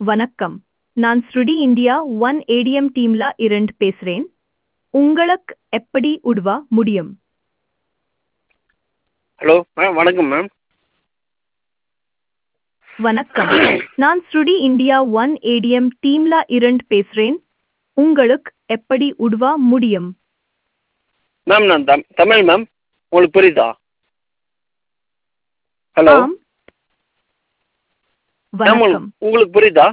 வணக்கம் நான் ஸ்ருடி இந்தியா ஒன் ஏடிஎம் டீம்ல இருந்து பேசுறேன் உங்களுக்கு எப்படி உதவ முடியும் ஹலோ மேம் வணக்கம் மேம் வணக்கம் நான் ஸ்ருடி இந்தியா ஒன் ஏடிஎம் டீம்ல இருந்து பேசுறேன் உங்களுக்கு எப்படி உதவ முடியும் மேம் நான் தம் தமிழ் மேம் உங்களுக்கு புரியுதா ஹலோ ஆம் மேம் வணக்கம் உங்களுக்கு புரியுதா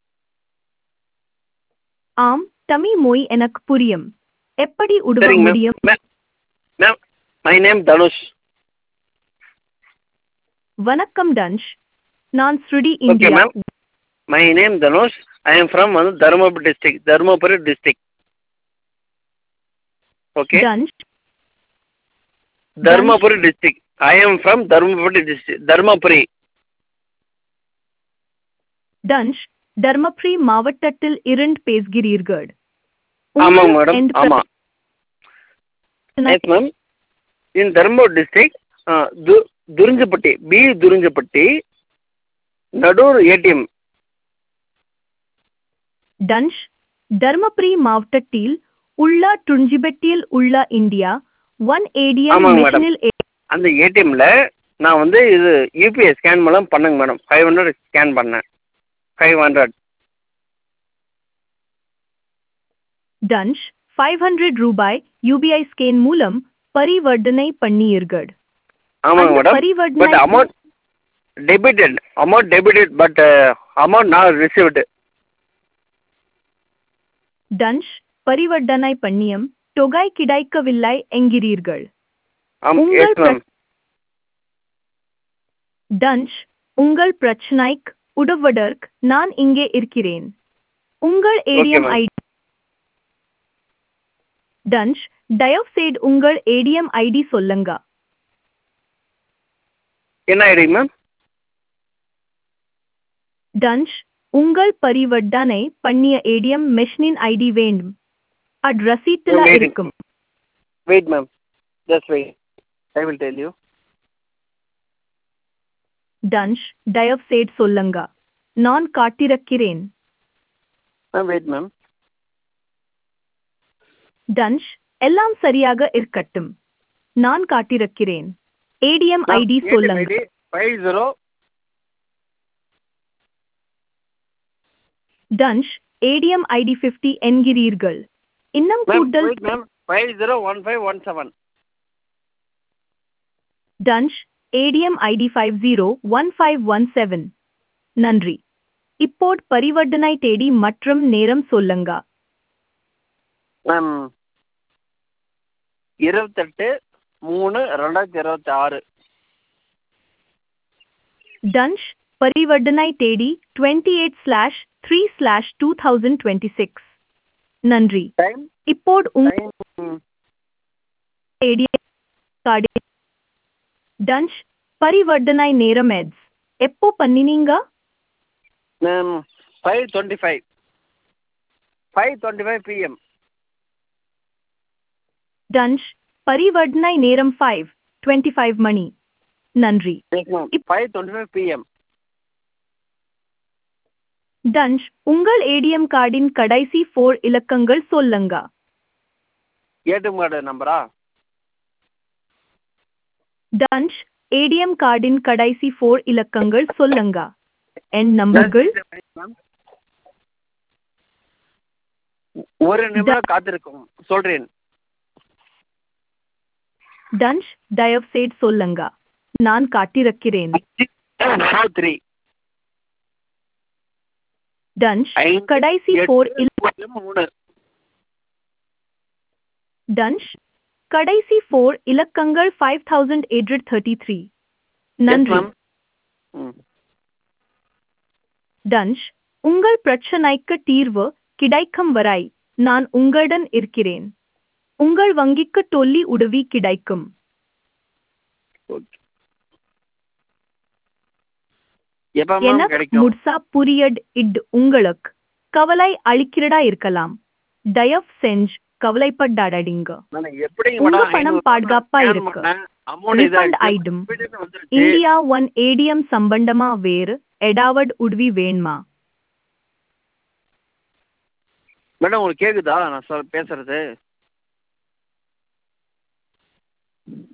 ஆம் தமிழ் மொழி எனக்கு புரியும் எப்படி உதவ சரிங்க மேம் முடியும் ma'am ma'am my name Dhanush வணக்கம் டன்ஷ் நான் ஸ்ருடி okay India ma'am my name Dhanush I am from வந்து Dharmapuri district Dharmapuri district okay டன்ஷ் Dharmapuri district I am from Dharmapuri district Dharmapuri டன்ஷ் தர்மபுரி மாவட்டத்தில் இருந்து பேசுகிறீர்கள் ஆமாங்க உங்கள் மேடம் எந்த ஆமாம் பிரச்சனை- yes ma'am in Dharmapuri district து துரிஞ்சப்பட்டி பி துரிஞ்சப்பட்டி நடூர் ஏடிஎம் டன்ஷ் தர்மபுரி மாவட்டத்தில் உள்ள துஞ்சிபெட்டியில் உள்ள இந்தியா ஒன் ஏடிஎம் ஆமாங்க மேடம். மெஷினில் அந்த ஏடிஎம்ல நான் வந்து இது யூபிஐ ஸ்கேன் மூலம் பண்ணேங்க மேடம் ஃபைவ் ஹண்ட்ரட் ஸ்கேன் பண்ணேன் ஃபைவ் ஹண்ட்ரட் டன்ஷ் ஃபைவ் ஹண்ட்ரட் ரூபாய் யூபிஐ ஸ்கேன் மூலம் பரிவர்த்தனை பண்ணீர்கள் ஆமாங்க அந்த மேடம் பரிவர்த்தனை but amount debited amount debited but amount not received டன்ஷ் பரிவர்த்தனை பண்ணியம் தொகை கிடைக்கவில்லை என்கிறீர்கள் ஆமாம் உங்கள் எஸ் மேம் டன்ஷ் உங்கள் பிரச்சனைக்கு உதவுவதற்கு நான் இங்கே இருக்கிறேன் உங்கள் ஏடிஎம் ma'am. ஐடி டன்ஷ் தயவுசெய்து உங்கள் ஏடிஎம் ஐடி சொல்லுங்க என்ன ஐடி மேம் டன்ஷ் உங்கள் பரிவர்த்தனை பண்ணிய ஏடிஎம் மெஷினின் ஐடி வேண்டும் அது ரசீட்டில் waiting. இருக்கும் wait ma'am just wait I will tell you டன்ஷ் தயவுசெய்து சொல்லுங்க நான் காட்டிருக்கிறேன் மேம் வெயிட் மேம் டன்ஷ் எல்லாம் சரியாக இருக்கட்டும் நான் காட்டிருக்கிறேன் ஏடிஎம் ஐடி சொல்லுங்க ஃபைவ் ஜீரோ டன்ஷ் ஏடிஎம் ஐடி ஃபிஃப்டி என்கிறீர்கள் இன்னும் மேம் கூடுதல் wait ma'am five zero one five one seven டன்ஷ் ATM ID five zero one five one seven நன்றி இப்போது பரிவர்த்தனை தேதி மற்றும் நேரம் சொல்லுங்க மேம் இருபத்தெட்டு மூணு ரெண்டாயிரத்தி இருபத்தி ஆறு டன்ஷ் பரிவர்த்தனை தேதி twenty eight slash three slash two thousand twenty six நன்றி டைம் இப்போது உங்கள் டைம் ஏடிஎம் கார்டு டன்ஷ் பரிவர்த்தனை நேரம் எட்ஸ் எப்போ பண்ணினீங்க ma'am five twenty five five twenty five PM டன்ஷ் பரிவர்த்தனை நேரம் ஃபைவ் டுவெண்ட்டி ஃபைவ் மணி நன்றி yes ma'am five twenty five PM டன்ஷ் உங்கள் ஏடிஎம் கார்டின் கடைசி ஃபோர் இலக்கங்கள் சொல்லுங்க ஏடிஎம் கார்டு நம்பரா டன்ஷ் ஏடிஎம் கார்டின் கடைசி ஃபோர் இலக்கங்கள் சொல்லுங்க என் நம்பர்கள் மேம் ஒரு நிமிடம் காத்திருக்கும் சொல்றேன் டன்ஷ் தயவுசெய்து சொல்லுங்க நான் காட்டிருக்கிறேன் த்ரீ டன்ஷ் ஐந்து, கடைசி ஃபோர் எட்டு மூணு டன்ஷ் கடைசி ஃபோர் இலக்கங்கள் five thousand eight thirty three நன்றி மேம் ம் டன்ஷ் உங்கள் பிரச்சனைக்கு தீர்வு கிடைக்கும் வரை நான் உங்களுடன் இருக்கிறேன் உங்கள் வங்கிக்கு தொல்லி உதவி கிடைக்கும் ஓகே எப்போ மேம் எனக்கு கிடைக்கும் முட்சா புரியட் இட் உங்களுக்கு கவலை அளிக்கிறதா இருக்கலாம் தயவு செஞ்சு கவலைப்படாதீங்க நான் எப்படிங்க உங்க மேடம் பணம் ஐநூறு பாதுகாப்பா scan இருக்கு. பண்ணேன். amount ரிஃபண்ட் இதாயிடுச்சு. ஐட்டம் immediate வந்துருச்சு. இந்தியா ஒன் ஏடிஎம் சம்பந்தமா வேறு எடாவட் உதவி வேணுமா மேடம் உங்களுக்கு கேட்குதா நான் சொ பேசுகிறது